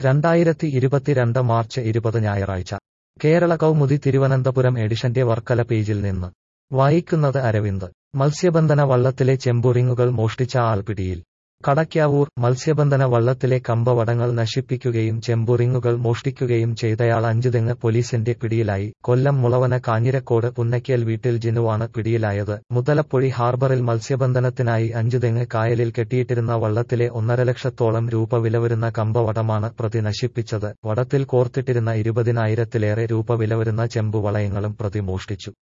രണ്ടായിരത്തി ഇരുപത്തിരണ്ട് മാർച്ച് ഇരുപത് ഞായറാഴ്ച കേരള കൗമുദി തിരുവനന്തപുരം എഡിഷന്റെ വർക്കല പേജിൽ നിന്ന് വായിക്കുന്നത് അരവിന്ദ് മത്സ്യബന്ധന വള്ളത്തിലെ ചെമ്പുറിങ്ങുകൾ മോഷ്ടിച്ച ആൾ പിടിയിൽ കടയ്ക്കാവൂർ മത്സ്യബന്ധന വള്ളത്തിലെ കമ്പവടങ്ങൾ നശിപ്പിക്കുകയും ചെമ്പുറിങ്ങുകൾ മോഷ്ടിക്കുകയും ചെയ്തയാൾ അഞ്ചുതെങ്ങ് പോലീസിന്റെ പിടിയിലായി കൊല്ലം മുളവന കാഞ്ഞിരക്കോട് പുന്നയ്ക്കൽ വീട്ടിൽ ജിനുവാണ് പിടിയിലായത് മുതലപ്പൊഴി ഹാർബറിൽ മത്സ്യബന്ധനത്തിനായി അഞ്ചുതെങ്ങ് കായലിൽ കെട്ടിയിട്ടിരുന്ന വള്ളത്തിലെ ഒന്നര ലക്ഷത്തോളം രൂപ വില വരുന്ന കമ്പവടമാണ് പ്രതി നശിപ്പിച്ചത് വടത്തിൽ കോർത്തിട്ടിരുന്ന ഇരുപതിനായിരത്തിലേറെ രൂപ വില വരുന്ന ചെമ്പുവളയങ്ങളും പ്രതി മോഷ്ടിച്ചു